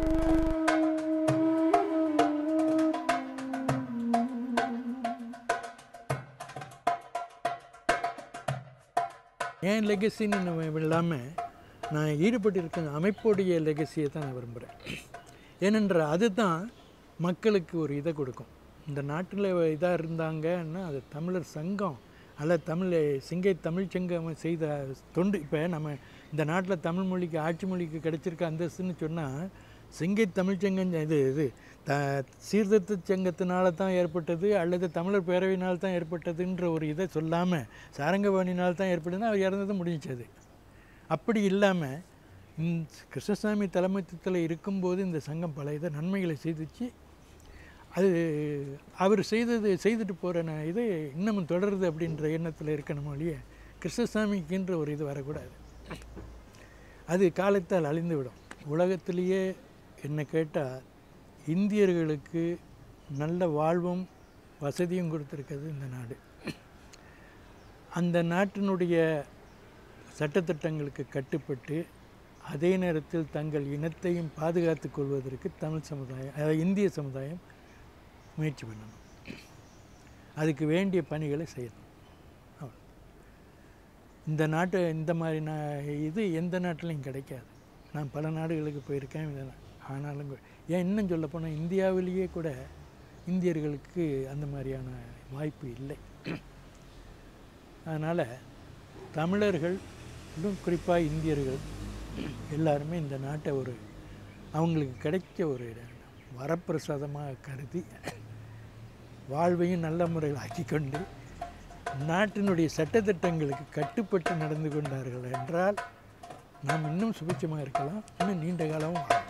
என் லெகசின்னு நம்ம இல்லாமல் நான் ஈடுபட்டிருக்க அமைப்புடைய லெகசியை தான் நான் விரும்புகிறேன் ஏனென்றால் அதுதான் மக்களுக்கு ஒரு இதை கொடுக்கும் இந்த நாட்டில் இதாக இருந்தாங்கன்னா அது தமிழர் சங்கம் அல்ல தமிழ் சிங்கை தமிழ் சங்கம் செய்த தொண்டு இப்போ நம்ம இந்த நாட்டில் தமிழ் மொழிக்கு ஆட்சி மொழிக்கு கிடைச்சிருக்க அந்தஸ்துன்னு சொன்னால் சிங்கை தமிழ்ச்சங்கம் இது இது த சீர்திருத்த சங்கத்தினால தான் ஏற்பட்டது அல்லது தமிழர் பேரவையினால் தான் ஏற்பட்டதுன்ற ஒரு இதை சொல்லாமல் சாரங்கபாணினால் தான் ஏற்பட்டதுன்னா அவர் இறந்தது முடிஞ்சது அப்படி இல்லாமல் கிருஷ்ணசாமி தலைமைத்துவத்தில் இருக்கும்போது இந்த சங்கம் பல இதை நன்மைகளை செய்துச்சு அது அவர் செய்தது செய்துட்டு போகிற இது இன்னமும் தொடருது அப்படின்ற எண்ணத்தில் இருக்கணும் ஒழிய கிருஷ்ணசாமிக்குன்ற ஒரு இது வரக்கூடாது அது காலத்தால் அழிந்துவிடும் உலகத்திலேயே என்ன கேட்டால் இந்தியர்களுக்கு நல்ல வாழ்வும் வசதியும் கொடுத்துருக்கிறது இந்த நாடு அந்த நாட்டினுடைய சட்டத்திட்டங்களுக்கு கட்டுப்பட்டு அதே நேரத்தில் தங்கள் இனத்தையும் பாதுகாத்து கொள்வதற்கு தமிழ் சமுதாயம் அதாவது இந்திய சமுதாயம் முயற்சி பண்ணணும் அதுக்கு வேண்டிய பணிகளை செய்யணும் அவ்வளோ. இந்த நாட்டு இந்த மாதிரி நான் இது எந்த நாட்டிலையும் கிடைக்காது நான் பல நாடுகளுக்கு போயிருக்கேன் இதெல்லாம் ஆனாலும் கூட- ஏன் இன்னும் சொல்ல போனால் இந்தியாவிலேயே கூட இந்தியர்களுக்கு அந்த மாதிரியான வாய்ப்பு இல்லை அதனால் தமிழர்கள் இன்னும் குறிப்பாக இந்தியர்கள் எல்லாருமே இந்த நாட்டை ஒரு அவங்களுக்கு கிடைச்ச ஒரு வரப்பிரசாதமாக கருதி வாழ்வையும் நல்ல முறையில் ஆக்கிக்கொண்டு நாட்டினுடைய சட்டத்திட்டங்களுக்கு கட்டுப்பட்டு நடந்து கொண்டார்கள் என்றால் நாம் இன்னும் சுபிட்சமாக இருக்கலாம் இன்னும் நீண்ட காலம் வாழலாம்